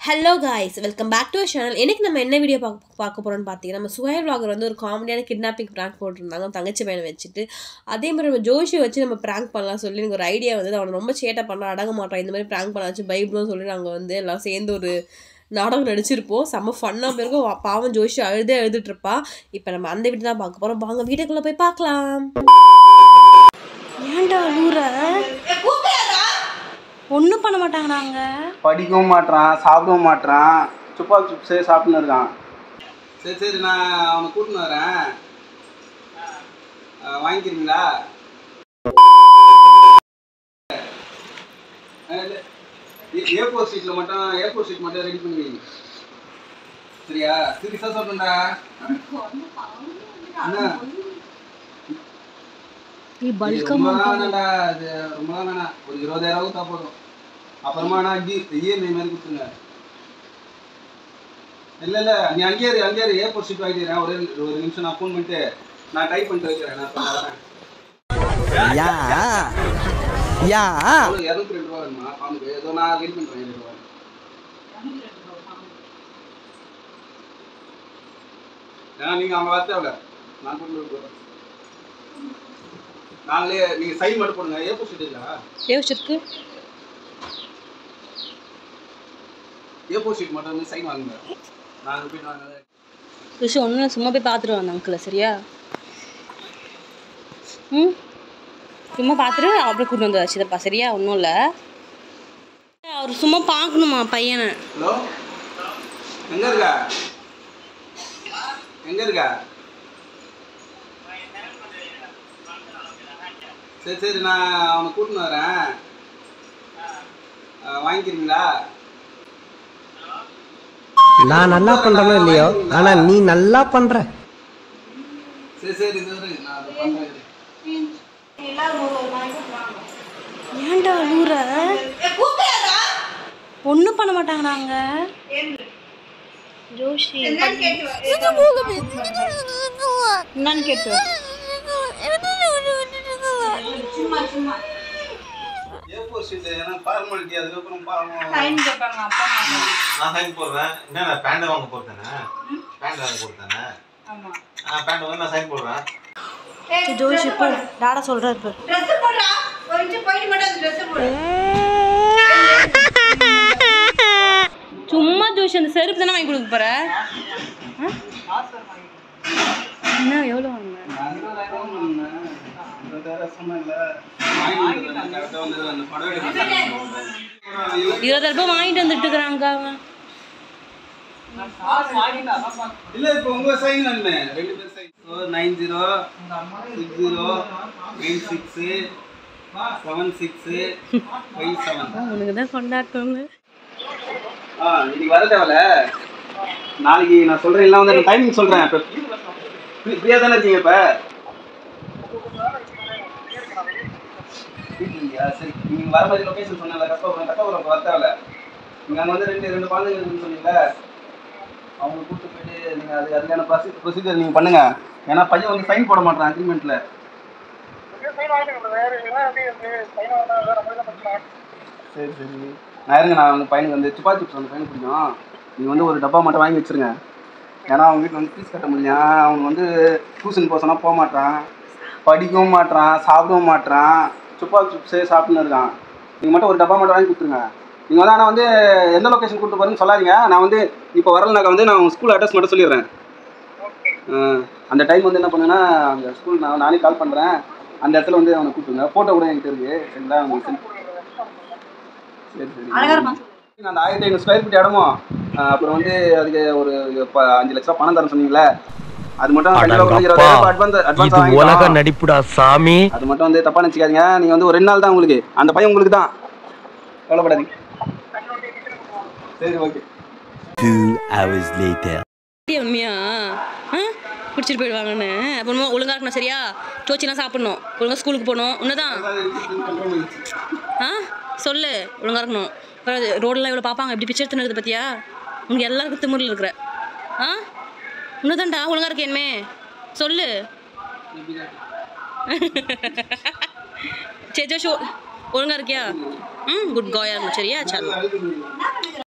Hello guys welcome back to channel எனக்கு நம்ம என்ன வீடியோ பார்க்க பார்க்க போகிறோம்னு பார்த்தீங்கன்னா நம்ம சுகாய் vlogger வந்து ஒரு காமெடியான கிட்னாப்பிங் ப்ராங்க் போட்டிருந்தாங்க அவங்க தங்கச்சி பையனை வச்சுட்டு அதே மாதிரி நம்ம ஜோஷியை வச்சு நம்ம ப்ராங்க் பண்ணலாம் சொல்லி எனக்கு ஒரு ஐடியா வந்து அவனை ரொம்ப சேட்டை பண்ணலாம் அடங்க மாட்டான் இந்த மாதிரி ப்ராங்க் பண்ணாச்சு பைபிளும் சொல்லி நாங்கள் வந்து எல்லாம் சேர்ந்து ஒரு நாடகம் நடிச்சிருப்போம் செம்ம ஃபன்னாக போயிருக்கும் வா- பாவம் ஜோஷி அழுதே அழுதுட்டு இருப்பா இப்போ நம்ம அந்த வீட்டு தான் பார்க்க போகிறோம் வாங்க வீட்டுக்குள்ளே போய் பார்க்கலாம் ஏன்டா அழுகுற ஒன்றும் பண்ண மாட்டாங்க நாங்க படிக்கவும் மாட்றான் சாப்பிடவும் மாட்றான் சுப்பால் சிப்ஸே சாப்பிட்டுன்னு இருக்கான் சரி சரி நான் அவனை கூட்டின்னு வரேன் அஹ் வாங்கிக்கிறீங்களா ஏ ஃபோர் ஷீட்டில் மட்டும் ஏ ஃபோர் ஷீட் மட்டும் ரெடி பண்ணி வைங்க சரியா சீரியஸாக சொல்கிறேன்டா என்ன இது ரொம்பலாம் வேணாம்டா இது ரொம்பலாம் வேணாம் ஒரு இருபதாயிரம் கொடுத்தா போதும் அப்புறமா நான் ஜி இஎம்ஐ மாதிரி கொடுத்துங்க இல்லை இல்லை நீ அங்கேயே இரு, அங்கேயே இரு. ஏ ஃபோர் ஷீட் வாங்கிக்கிறேன் ஒரு ஒரு நிமிஷம் நான் ஃபோன் பண்ணிட்டு நான் டைப் பண்ணிட்டு வைக்கிறேன் நான் அப்புறம் வரேன் யா யா அவ்வளோ இரநூத்தி ரெண்டு ரூபா வேணுமா ஃபார்முக்கு ஏதோ நான் ரெடி பண்ணுறேன் ரெண்டு ரூபா ஏன்னா நீங்கள் அவங்க வர தேவையில்ல நான் கொண்டு போகிறேன் நாங்களே நீங்கள் சைன் மட்டும் போடுங்க ஏ ஃபோர் ஷீட் இல்லா யோசிச்சிருக்கு ஏ ஃபோர் ஷீட் மட்டும் வந்து சைன் வாங்குங்க நாங்கள் போய் நாங்கள் விஷயம் ஒன்று சும்மா போய் பார்த்துட்டு வந்தேன் அங்கிளை சரியா ம் சும்மா பார்த்துட்டு அப்புறம் கூட்டு வந்து வச்சுதப்பா சரியா ஒன்றும் இல்லை அவர் சும்மா பார்க்கணுமா பையனை ஹலோ எங்க இருக்க எங்க இருக்க சரி சரி நான் அவனை கூட்டின்னு வரேன் அஹ் வாங்கிக்கிறீங்களா நான் நல்லா பண்றேனோ இல்லையோ ஆனா நீ நல்லா பண்ற சரி சரி இது இரு, நான் அதை பண்றேன் இரு. ஏன்டா அழுகுற ஒன்றும் பண்ண மாட்டாங்க நாங்க ஜோஷி என்னன்னு கேட்டு A4 sheet ஏன்னா formality, அதுக்கப்புறம் பாவம். நான் சைன் போடுறேன் என்ன நான் பேண்ட் வாங்க போறேன் பேண்ட் வாங்க போறேன் ஆ பேண்ட் வந்து நான் சைன் போடுறேன் ஜோஷி இப்போ டாடா சொல்கிறாரு இப்போ சும்மா ஜோஷி அந்த செருப்பு தானே வாங்கி கொடுக்க போற ஆ? என்ன எவ்வளோ வாங்க நான் இருபதாயிரம் வாங்கினேன். இருபதாயிரம் சொன்னேன்ல. வாங்கிட்டு வந்துடுறேன். correct ஆ வந்து அந்த படம் எடுக்க இருபதாயிரம் ரூபாய் வாங்கிட்டு வந்துட்டு இருக்கிறாங்க அவன் இல்ல இப்போ உங்க சைன் என்ன ரெண்டு பேர் sign nine zero six zero eight six seven six five seven உனக்கு தான் கொண்டாட்டங்க ஆ இன்னைக்கு வர தேவையில்ல நாளைக்கு நான் சொல்றேன் எல்லாம் வந்து டைமிங் சொல்றேன் இப்போ ஃப்ரீயா தானே இருக்கீங்க இப்போ வீட்டுலயா? சரி நீங்க வர மாதிரி லொகேஷன் சொன்னல கஷ்டப்படுறேன் கஷ்டப்படுறேன் வர தேவையில்ல நீங்க அங்க வந்து ரெண்டு ரெண்டு குழந்தைங்க இருக்குன்னு சொன்னீங்கல்ல அவங்க கூப்பிட்டு போயிட்டு நீங்க அது அதுக்கான ப்ரொசீஜர் நீங்க பண்ணுங்க ஏன்னா பையன் வந்து சைன் போட மாட்டான் அக்ரிமெண்ட்ல சரி சரி நான் இருங்க நான் வந்து பையனுக்கு வந்து சுப்பா சிப்ஸ் வந்து பையனுக்கு பிடிக்கும் நீங்கள் வந்து ஒரு டப்பா மட்டும் வாங்கி வச்சிருங்க ஏன்னா அவங்க வீட்டில் வந்து ஃபீஸ் கட்ட முடியல அவன் வந்து டியூஷன் போக சொன்னால் போக மாட்டான் படிக்கவும் மாட்றான் சாப்பிடவும் மாட்றான் சுப்பா சிப்ஸே சாப்பிட்டுன்னு இருக்கான் நீங்கள் மட்டும் ஒரு டப்பா மட்டும் வாங்கி கொடுத்துருங்க நீங்கள் வந்து ஆனால் வந்து எந்த லொக்கேஷன் கூப்பிட்டு போகிறேன்னு சொல்லாதீங்க நான் வந்து இப்போ வரலனாக்கா வந்து நான் ஸ்கூல் அட்ரஸ் மட்டும் சொல்லிடுறேன் ஆ, அந்த டைம் வந்து என்ன பண்ணுன்னா அந்த ஸ்கூல் நான் நானே கால் பண்ணுறேன் அந்த இடத்துல வந்து அவனை கூப்பிட்டுங்க ஃபோட்டோ கூட என்கிட்ட இருக்கு சரிங்களா உங்களுக்கு send சரி சரி அந்த ஆயிரத்தி ஐநூறு ஸ்கொயர் ஃபீட் இடமும் ஆ, அப்புறம் வந்து அதுக்கு ஒரு ப- அஞ்சு லட்ச ரூபா பணம் தரேன் சொன்னீங்களே அது மட்டும் கண்டிப்பா ஒரு இருபதாயிரம் ரூபாய் advance advance இது உலக வாங்கிக்கலாம். நடிப்புடா சாமி அது மட்டும் வந்து தப்பா நினச்சிக்காதீங்க நீங்கள் வந்து ஒரு ரெண்டு நாள் தான் உங்களுக்கு அந்த பையன் உங்களுக்கு தான் கவலைப்படாதீங்க சரி ஓகே Two hours later. உண்மையா ஆ பிடிச்சிட்டு போயிடுவாங்கன்னு அப்புறமா ஒழுங்கா இருக்கணும் சரியா சோச்சிலாம் சாப்பிடணும் ஒழுங்கா ஸ்கூலுக்கு போகணும் உன்னதான் ஆ சொல்லு ஒழுங்கா இருக்கணும் அப்புறம் ரோடெல்லாம் இவ்வளோ பார்ப்பாங்க எப்படி பிச்சை எடுத்துன்னு இருக்குது பார்த்தியா உங்க எல்லாருக்கும் திமிரில் இருக்கிற ஆ உன்னதான்டா ஒழுங்கா இருக்கேன்மே சொல்லு சரி ஜோஷ் ஒழுங்கா இருக்கியா ம் குட் காயா இருக்கும் சரியா சரி